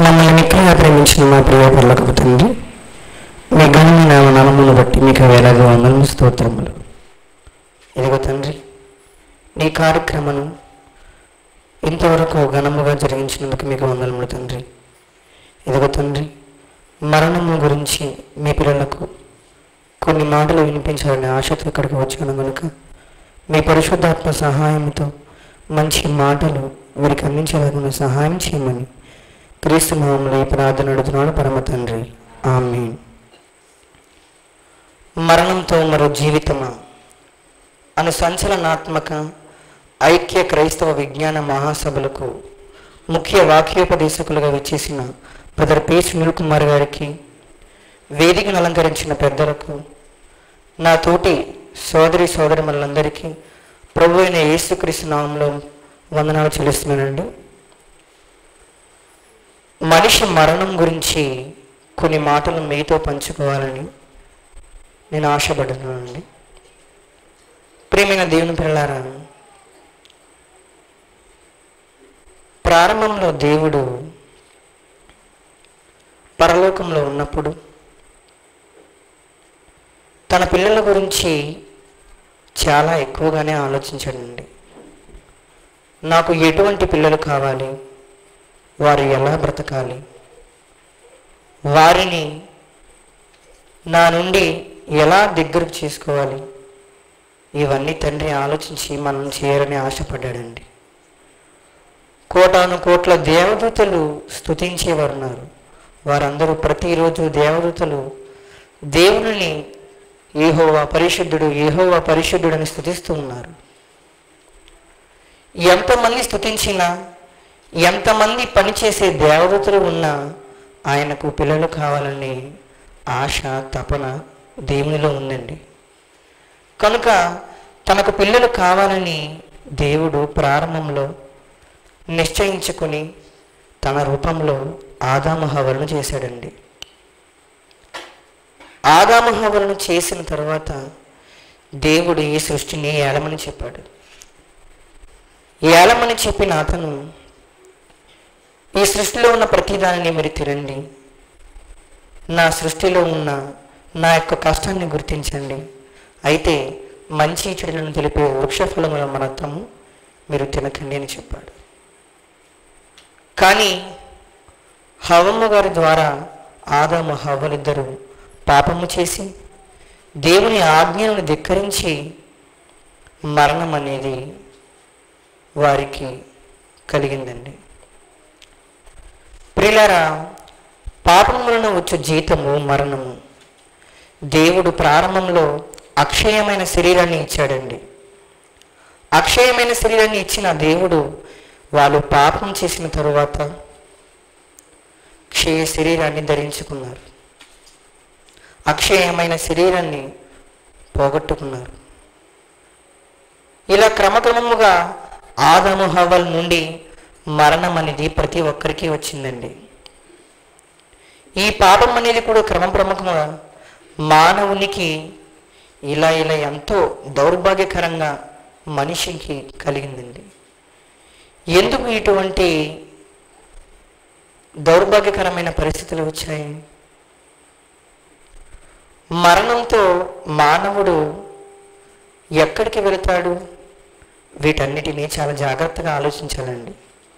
మమ్మల్ని మిక్కిలిగా ప్రేమించిన మా ప్రియ పర్లకు తండ్రి మీ ఘనమైన నలమును బట్టి మీకు వేలాది వందలు స్తోత్రములు ఇదిగో తండ్రి నీ కార్యక్రమను ఇంతవరకు ఘనముగా జరిగించినందుకు మీకు వందనములు తండ్రి ఇదిగో తండ్రి మరణము గురించి మీ పిల్లలకు కొన్ని మాటలు వినిపించాలని ఆశతో ఇక్కడికి వచ్చాను కనుక మీ పరిశుద్ధాత్మ సహాయంతో మంచి మాటలు వీరికి అందించలేకుండా సహాయం చేయమని క్రీస్తు నామంలో ఈ ప్రార్థన అడుగుతున్నాడు పరమ తండ్రి ఆమె మరణంతో మరో జీవితమా అను సంచలనాత్మక ఐక్య క్రైస్తవ విజ్ఞాన మహాసభలకు ముఖ్య వాక్యోపదేశకులుగా వచ్చేసిన బ్రదర్ పి సునీల్ కుమార్ గారికి వేదికను అలంకరించిన పెద్దలకు నా తోటి సోదరి సోదరిమణులందరికీ ప్రభు అయిన యేసుక్రీస్తు నామంలో వందనాలు చెల్లిస్తున్నానండి మనిషి మరణం గురించి కొన్ని మాటలు మీతో పంచుకోవాలని నేను ఆశపడుతున్నానండి ప్రియమైన దేవుని పిల్లారా ప్రారంభంలో దేవుడు పరలోకంలో ఉన్నప్పుడు తన పిల్లల గురించి చాలా ఎక్కువగానే ఆలోచించాడండి నాకు ఎటువంటి పిల్లలు కావాలి వారు ఎలా బ్రతకాలి వారిని నా నుండి ఎలా దగ్గరకు చేసుకోవాలి ఇవన్నీ తండ్రి ఆలోచించి మనం చేయాలని ఆశపడ్డాడండి కోటాను కోట్ల దేవదూతలు స్తుతించేవారు ఉన్నారు వారందరూ ప్రతిరోజు దేవదూతలు దేవుని ఏహోవా పరిశుద్ధుడు ఏహోవా పరిశుద్ధుడు అని స్థుతిస్తూ ఉన్నారు ఎంతమంది స్థుతించినా ఎంతమంది పనిచేసే దేవదూతలు ఉన్నా ఆయనకు పిల్లలు కావాలని ఆశ తపన దేవునిలో ఉందండి కనుక తనకు పిల్లలు కావాలని దేవుడు ప్రారంభంలో నిశ్చయించుకొని తన రూపంలో ఆదాము హవలను చేశాడండి ఆదాము హవలను చేసిన తర్వాత దేవుడు ఈ సృష్టిని ఏలమని చెప్పాడు ఏలమని చెప్పిన అతను ఈ సృష్టిలో ఉన్న ప్రతిదానిని మీరు తినండి నా సృష్టిలో ఉన్న నా యొక్క కష్టాన్ని గుర్తించండి అయితే మంచి చెడులను తెలిపే వృక్షఫలముల మనత్తము మీరు తినకండి అని చెప్పాడు కానీ హవమ్మ గారి ద్వారా ఆదాము హవ్వలిద్దరూ పాపము చేసి దేవుని ఆజ్ఞలను ధిక్కరించి మరణం అనేది వారికి కలిగిందండి ప్రిలారా పాపం వలన వచ్చే జీతము మరణము దేవుడు ప్రారంభంలో అక్షయమైన శరీరాన్ని ఇచ్చాడండి అక్షయమైన శరీరాన్ని ఇచ్చిన దేవుడు వాళ్ళు పాపం చేసిన తరువాత క్షయ శరీరాన్ని ధరించుకున్నారు అక్షయమైన శరీరాన్ని పోగొట్టుకున్నారు ఇలా క్రమక్రమముగా ఆదము హవల్ నుండి మరణం అనేది ప్రతి ఒక్కరికి వచ్చిందండి ఈ పాపం అనేది కూడా క్రమక్రమముగా మానవునికి ఇలా ఇలా ఎంతో దౌర్భాగ్యకరంగా మనిషికి కలిగిందండి ఎందుకు ఇటువంటి దౌర్భాగ్యకరమైన పరిస్థితులు వచ్చాయి మరణంతో మానవుడు ఎక్కడికి వెళతాడు వీటన్నిటినీ చాలా జాగ్రత్తగా ఆలోచించాలండి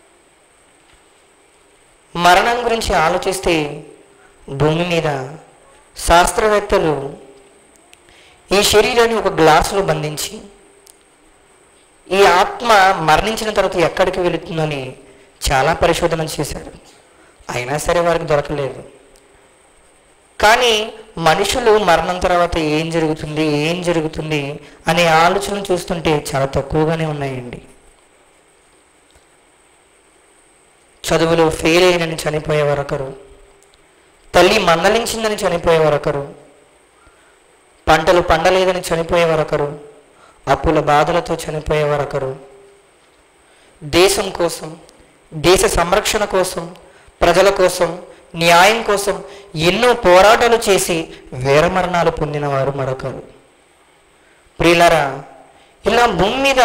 మరణం గురించి ఆలోచిస్తే భూమి మీద శాస్త్రవేత్తలు ఈ శరీరాన్ని ఒక గ్లాసులో బంధించి ఈ ఆత్మ మరణించిన తర్వాత ఎక్కడికి వెళుతుందని చాలా పరిశోధన చేశారు అయినా సరే వారికి దొరకలేదు కానీ మనుషులు మరణం తర్వాత ఏం జరుగుతుంది ఏం జరుగుతుంది అనే ఆలోచన చూస్తుంటే చాలా తక్కువగానే ఉన్నాయండి చదువులో ఫెయిల్ అయినని చనిపోయేవారు ఒకరు తల్లి మందలించిందని చనిపోయేవారు ఒకరు పంటలు పండలేదని చనిపోయేవారు ఒకరు అప్పుల బాధలతో చనిపోయేవారు ఒకరు దేశం కోసం దేశ సంరక్షణ కోసం ప్రజల కోసం న్యాయం కోసం ఎన్నో పోరాటాలు చేసి వీరమరణాలు పొందినవారు మరొకరు ప్రియులరా ఇలా భూమి మీద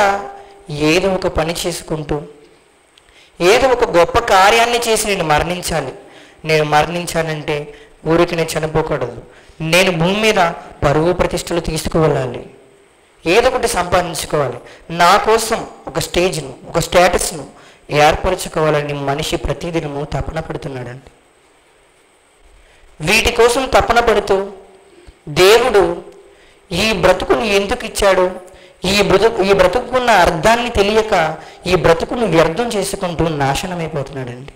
ఏదో ఒక పని చేసుకుంటూ ఏదో ఒక గొప్ప కార్యాన్ని చేసి నేను మరణించాలి నేను మరణించానంటే ఊరికి నేను చనిపోకూడదు నేను భూమి మీద పరువు ప్రతిష్టలు తీసుకువెళ్ళాలి ఏదో ఒకటి సంపాదించుకోవాలి నా కోసం ఒక స్టేజ్ను ఒక స్టేటస్ను ఏర్పరచుకోవాలని మనిషి ప్రతిదినము తపన పడుతున్నాడండి వీటి కోసం తపన పడుతూ దేవుడు ఈ బ్రతుకును ఎందుకు ఇచ్చాడు ఈ బ్రతుకు ఈ బ్రతుకున్న అర్థాన్ని తెలియక ఈ బ్రతుకును వ్యర్థం చేసుకుంటూ నాశనమైపోతున్నాడండి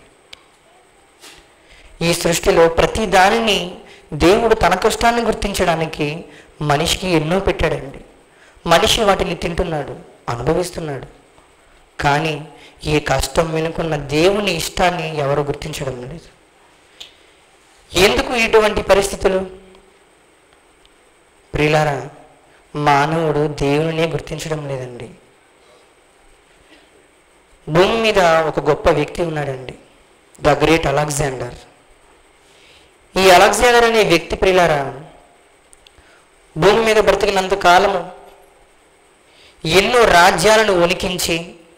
ఈ సృష్టిలో ప్రతి దానిని దేవుడు తన కష్టాన్ని గుర్తించడానికి మనిషికి ఎన్నో పెట్టాడండి మనిషి వాటిని తింటున్నాడు అనుభవిస్తున్నాడు కానీ ఈ కష్టం వెనుకున్న దేవుని ఇష్టాన్ని ఎవరు గుర్తించడం లేదు ఎందుకు ఇటువంటి పరిస్థితులు ప్రియులారా మానవుడు దేవునినే గుర్తించడం లేదండి భూమి మీద ఒక గొప్ప వ్యక్తి ఉన్నాడండి ద గ్రేట్ అలెగ్జాండర్ ఈ అలెగ్జాండర్ అనే వ్యక్తి ప్రియులారా భూమి మీద బ్రతికినంత కాలము ఎన్నో రాజ్యాలను వణికించి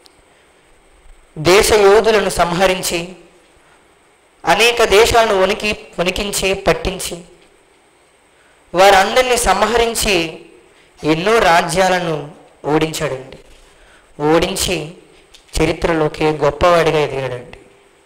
దేశ యోధులను సంహరించి అనేక దేశాలను వణికి వణికించి పట్టించి వారందరినీ సంహరించి ఎన్నో రాజ్యాలను ఓడించాడండి ఓడించి చరిత్రలోకి గొప్పవాడిగా ఎదిగాడండి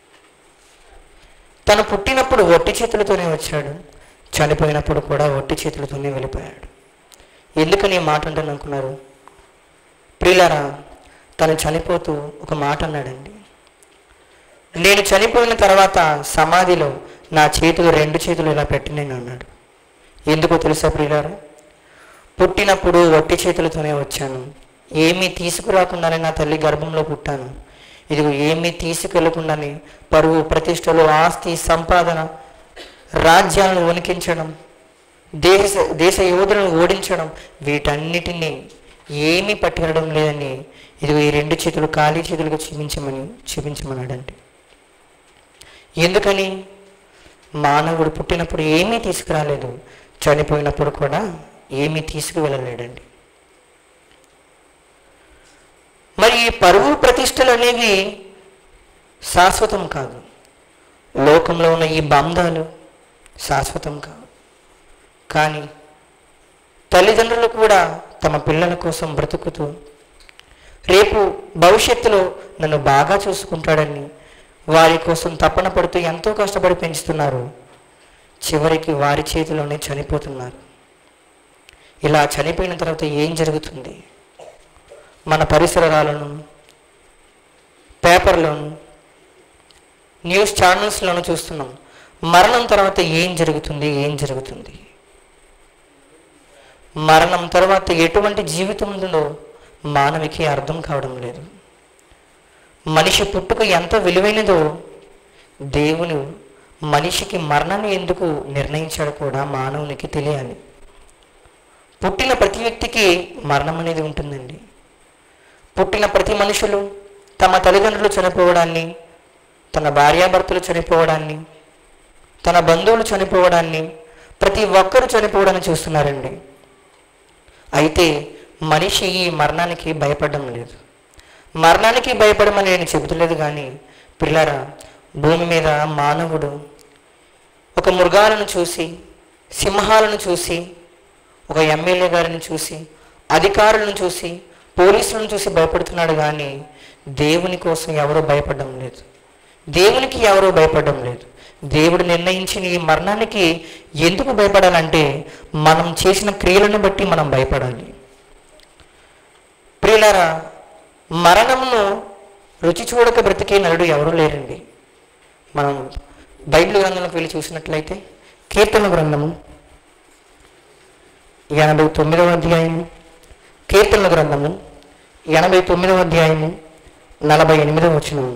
తను పుట్టినప్పుడు ఒట్టి చేతులతోనే వచ్చాడు చనిపోయినప్పుడు కూడా ఒట్టి చేతులతోనే వెళ్ళిపోయాడు ఎందుకని ఈ మాట అంటాను అనుకున్నారు ప్రియులారా తను చనిపోతూ ఒక మాట అన్నాడండి నేను చనిపోయిన తర్వాత సమాధిలో నా చేతులు రెండు చేతులు ఇలా పెట్టి నేను అన్నాడు ఎందుకో తెలుసా ప్రియులారా పుట్టినప్పుడు ఒట్టి చేతులతోనే వచ్చాను ఏమీ తీసుకురాకుండానే నా తల్లి గర్భంలో పుట్టాను ఇదిగో ఏమీ తీసుకెళ్లకుండానే పరువు ప్రతిష్టలు ఆస్తి సంపాదన రాజ్యాలను వణికించడం దేశ దేశ యోధులను ఓడించడం వీటన్నిటినీ ఏమీ పట్టుకెళ్ళడం లేదని ఇదిగో ఈ రెండు చేతులు ఖాళీ చేతులుగా చూపించమని చూపించమన్నాడండి ఎందుకని మానవుడు పుట్టినప్పుడు ఏమీ తీసుకురాలేదు చనిపోయినప్పుడు కూడా ఏమీ తీసుకువెళ్ళలేడండి మరి ఈ పరువు ప్రతిష్టలు అనేవి శాశ్వతం కాదు లోకంలో ఉన్న ఈ బంధాలు శాశ్వతం కావు కానీ తల్లిదండ్రులు కూడా తమ పిల్లల కోసం బ్రతుకుతూ రేపు భవిష్యత్తులో నన్ను బాగా చూసుకుంటాడని వారి కోసం తపన పడుతూ ఎంతో కష్టపడి పెంచుతున్నారు చివరికి వారి చేతిలోనే చనిపోతున్నారు ఇలా చనిపోయిన తర్వాత ఏం జరుగుతుంది మన పరిసరాలను పేపర్లోను న్యూస్ ఛానల్స్లోనూ చూస్తున్నాం మరణం తర్వాత ఏం జరుగుతుంది ఏం జరుగుతుంది మరణం తర్వాత ఎటువంటి జీవితం ఉందో మానవికి అర్థం కావడం లేదు మనిషి పుట్టుక ఎంత విలువైనదో దేవుని మనిషికి మరణాన్ని ఎందుకు నిర్ణయించాడో కూడా మానవునికి తెలియాలి పుట్టిన ప్రతి వ్యక్తికి మరణం అనేది ఉంటుందండి పుట్టిన ప్రతి మనుషులు తమ తల్లిదండ్రులు చనిపోవడాన్ని తన భార్యాభర్తలు చనిపోవడాన్ని తన బంధువులు చనిపోవడాన్ని ప్రతి ఒక్కరూ చనిపోవడాన్ని చూస్తున్నారండి అయితే మనిషి ఈ మరణానికి భయపడడం లేదు మరణానికి భయపడమని నేను చెబుతలేదు కానీ పిల్లరా భూమి మీద మానవుడు ఒక మృగాలను చూసి సింహాలను చూసి ఒక ఎమ్మెల్యే గారిని చూసి అధికారులను చూసి పోలీసులను చూసి భయపడుతున్నాడు కానీ దేవుని కోసం ఎవరూ భయపడడం లేదు దేవునికి ఎవరూ భయపడడం లేదు దేవుడు నిర్ణయించిన ఈ మరణానికి ఎందుకు భయపడాలంటే మనం చేసిన క్రియలను బట్టి మనం భయపడాలి ప్రియులారా మరణమును రుచి చూడక బ్రతికే నరుడు ఎవరూ లేరండి మనం బైబిల్ గ్రంథంలోకి వెళ్ళి చూసినట్లయితే కీర్తన గ్రంథము ఎనభై తొమ్మిదవ అధ్యాయము కీర్తనల గ్రంథము ఎనభై తొమ్మిదవ అధ్యాయము నలభై ఎనిమిదవ వచనము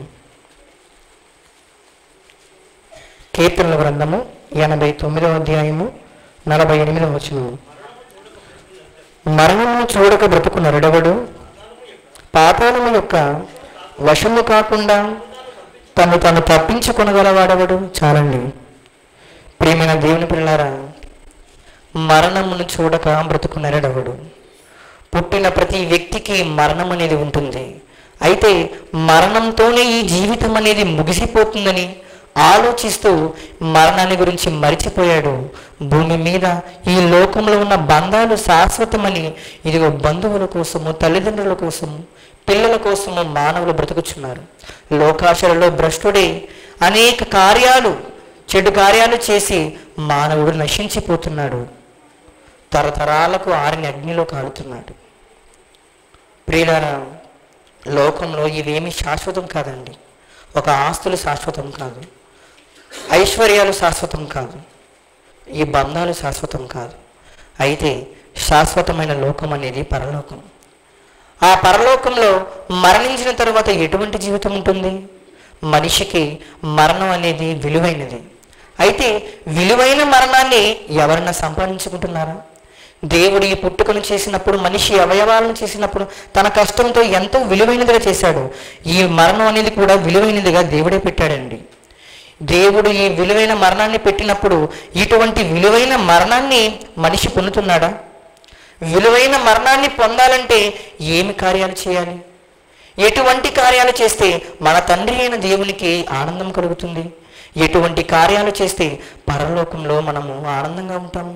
కీర్తనల గ్రంథము ఎనభై తొమ్మిదవ అధ్యాయము నలభై ఎనిమిదవ వచనము మరణమును చూడక బ్రతుకు నరుడెవడు పాతాళము యొక్క వశము కాకుండా తను తను తప్పించుకొనగలవాడెవడు చాలండి ప్రియమైన దేవుని పిల్లారా మరణమును చూడక బ్రతుకు నరడవడు పుట్టిన ప్రతి వ్యక్తికి మరణం అనేది ఉంటుంది అయితే మరణంతోనే ఈ జీవితం అనేది ముగిసిపోతుందని ఆలోచిస్తూ మరణాన్ని గురించి మరిచిపోయాడు భూమి మీద ఈ లోకంలో ఉన్న బంధాలు శాశ్వతమని ఇదిగో బంధువుల కోసము తల్లిదండ్రుల కోసము పిల్లల కోసము మానవులు బ్రతుకుచున్నారు లోకాశలలో భ్రష్టుడే అనేక కార్యాలు చెడు కార్యాలు చేసి మానవుడు నశించిపోతున్నాడు తరతరాలకు ఆరిని అగ్నిలో కాలుతున్నాడు ప్రియులారా లోకంలో ఇవేమీ శాశ్వతం కాదండి ఒక ఆస్తులు శాశ్వతం కాదు ఐశ్వర్యాలు శాశ్వతం కాదు ఈ బంధాలు శాశ్వతం కాదు అయితే శాశ్వతమైన లోకం అనేది పరలోకం ఆ పరలోకంలో మరణించిన తరువాత ఎటువంటి జీవితం ఉంటుంది మనిషికి మరణం అనేది విలువైనది అయితే విలువైన మరణాన్ని ఎవరన్నా సంపాదించుకుంటున్నారా దేవుడు ఈ పుట్టుకను చేసినప్పుడు మనిషి అవయవాలను చేసినప్పుడు తన కష్టంతో ఎంతో విలువైనదిగా చేశాడు ఈ మరణం అనేది కూడా విలువైనదిగా దేవుడే పెట్టాడండి దేవుడు ఈ విలువైన మరణాన్ని పెట్టినప్పుడు ఇటువంటి విలువైన మరణాన్ని మనిషి పొందుతున్నాడా విలువైన మరణాన్ని పొందాలంటే ఏమి కార్యాలు చేయాలి ఎటువంటి కార్యాలు చేస్తే మన తండ్రి అయిన దేవునికి ఆనందం కలుగుతుంది ఎటువంటి కార్యాలు చేస్తే పరలోకంలో మనము ఆనందంగా ఉంటాము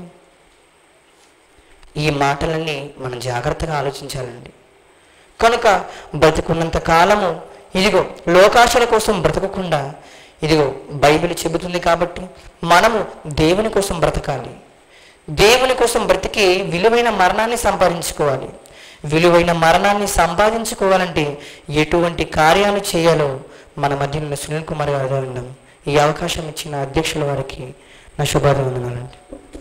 ఈ మాటలన్నీ మనం జాగ్రత్తగా ఆలోచించాలండి కనుక బ్రతికున్నంత కాలము ఇదిగో లోకాశల కోసం బ్రతకకుండా ఇదిగో బైబిల్ చెబుతుంది కాబట్టి మనము దేవుని కోసం బ్రతకాలి దేవుని కోసం బ్రతికి విలువైన మరణాన్ని సంపాదించుకోవాలి విలువైన మరణాన్ని సంపాదించుకోవాలంటే ఎటువంటి కార్యాలు చేయాలో మన మధ్య ఉన్న సునీల్ కుమార్ గారు విన్నాం ఈ అవకాశం ఇచ్చిన అధ్యక్షుల వారికి నా శుభాభివందనాలండి